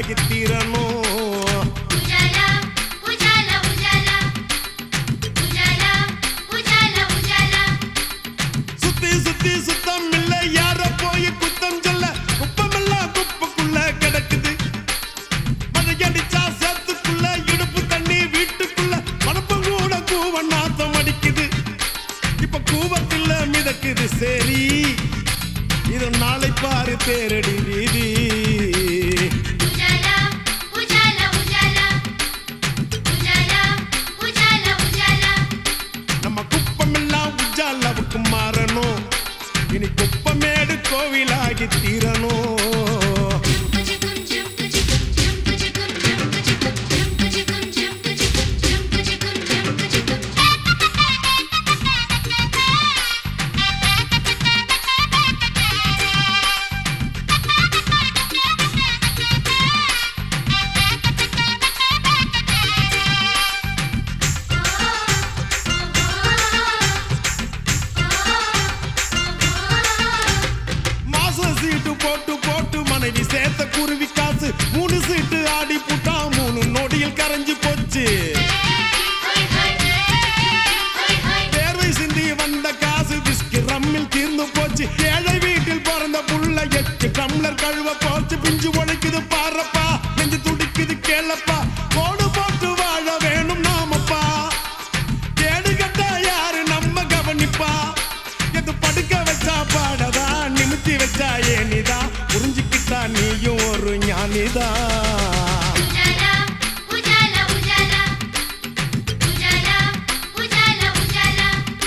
கோவிலாகி தீரணும் உஜாலா உஜாலா உஜாலா உஜாலா உஜாலா உஜாலா சுத்தி சுத்தி சுத்தம் இல்ல யார போய் குத்தம் சொல்ல குப்பமெல்லாம் குப்பைக்குள்ள கிடக்குது மழையடிச்சா சேத்துக்குள்ள இடுப்பு தண்ணி வீட்டுக்குள்ள மனப்பம் கூட கூவ நாத்தம் அடிக்குது இப்ப கூவத்தில் மிதக்குது சரி இது நாளை பாரு தேரடி வீதி உஜாலா உஜாலா உஜாலா உஜாலா உஜாலா உஜாலா நம்ம குப்பமெல்லாம் உஜாலாவுக்கு மாறணும் இனி குப்பமேடு கோவிலாகி தீரணும் ஜும்குஜிகும் ஜும்குஜிகும் ஜும்குஜிகும் ஜும்குஜிகும் ஜும்குஜிகும் ஜும்குஜிகும் ஜும்குஜிகும் ஜும்குஜிகும் மாசம் சீட்டு போட்டு போட்டு மனைவி சேர்த்த குருவி காசு மூணு சீட்டு ஆடி புட்டா மூணு நொடியில் கரைஞ்சு போச்சு ஹோய் ஹோய் ஹோய் ஹோய் தேர்வை சிந்தி வந்த காசு பிஸ்கி ரம்மில் தீர்ந்து போச்சு ஏழை வீட்டில் பிறந்த புள்ள எட்டு டம்ளர் கழுவ போச்சு பிஞ்சு உழைக்குது பாரப்பா நெஞ்சு துடிக்குது கேளப்பா கோடு போட்டு வாழ வேணும் நாமப்பா கேடு கட்டா யாரு நம்ம கவனிப்பா எது படுக்க வச்சா பாடதா நிமித்தி வச்சா ஏனிதா புரிஞ்சுக்கிட்டா நீயும் ஒரு ஞானிதா உஜாலா உஜாலா உஜாலா உஜாலா உஜாலா உஜாலா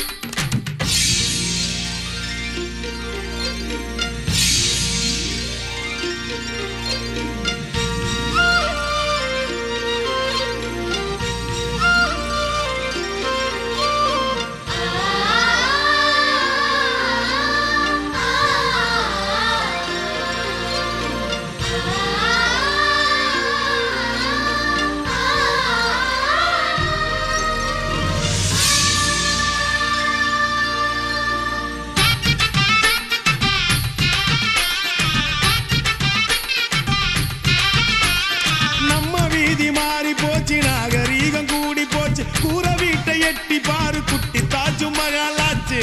நம்ம வீதி மாறி போச்சு நாகரீகம் கூடி போச்சு கூற வீட்டை எட்டி பாரு குட்டி தாச்சு மகாலாச்சு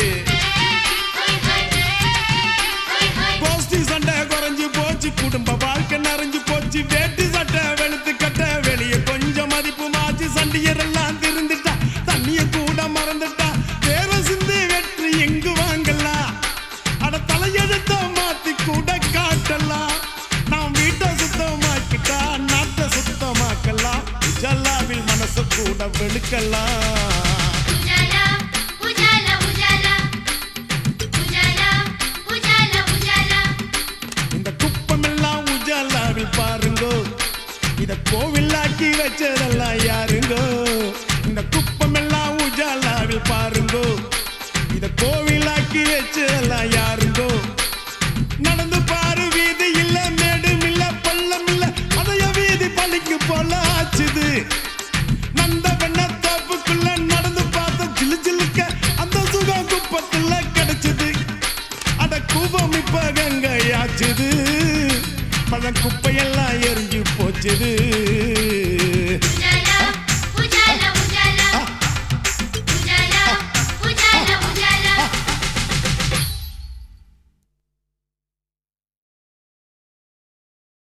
கோஷ்டி சண்டை குறைஞ்சு போச்சு குடும்ப வாழ்க்கை நிறைஞ்சு போச்சு வேட்டி சட்டை வெளுத்து கட்ட வெளிய கொஞ்சம் மதிப்பு மாச்சு சண்டியரெல்லாம் திருந்துட்டா தண்ணிய கூட மறந்துட்டா வேற சிந்து வெற்றி எங்கு வாங்கலாம் அட தலையெழுத்த மாத்தி கூட காட்டலாம் நாம் வீட்டை சுத்தமாக்கிட்டா நாட்டை சுத்தமாக்கலாம் ஜல்லாவில் மனசு கூட வெளுக்கலாம் உஜாலா உஜாலா உஜாலா உஜாலா உஜாலா உஜாலா இந்த குப்பமெல்லாம் உஜாலாவில் பாருங்கோ இத கோவிலாக்கி வச்சதெல்லாம் யாருங்கோ இந்த குப்பமெல்லாம் உஜாலாவில் பாருங்கோ இத கோவிலாக்கி வச்சதெல்லாம் யாருங்கோ நடந்து பாரு வீதி இல்ல மேடும் இல்ல பள்ளம் இல்ல அதைய வீதி பள்ளிக்கு போல ஆச்சுது நந்த வெண்ண தோப்புக்குள்ள நடந்து பார்த்த ஜிலு ஜிலுக்க அந்த சுகம் குப்பத்துல கிடைச்சது அட கூபம் இப்ப கங்கையாச்சுது பழ குப்பையெல்லாம் எரிஞ்சு போச்சுது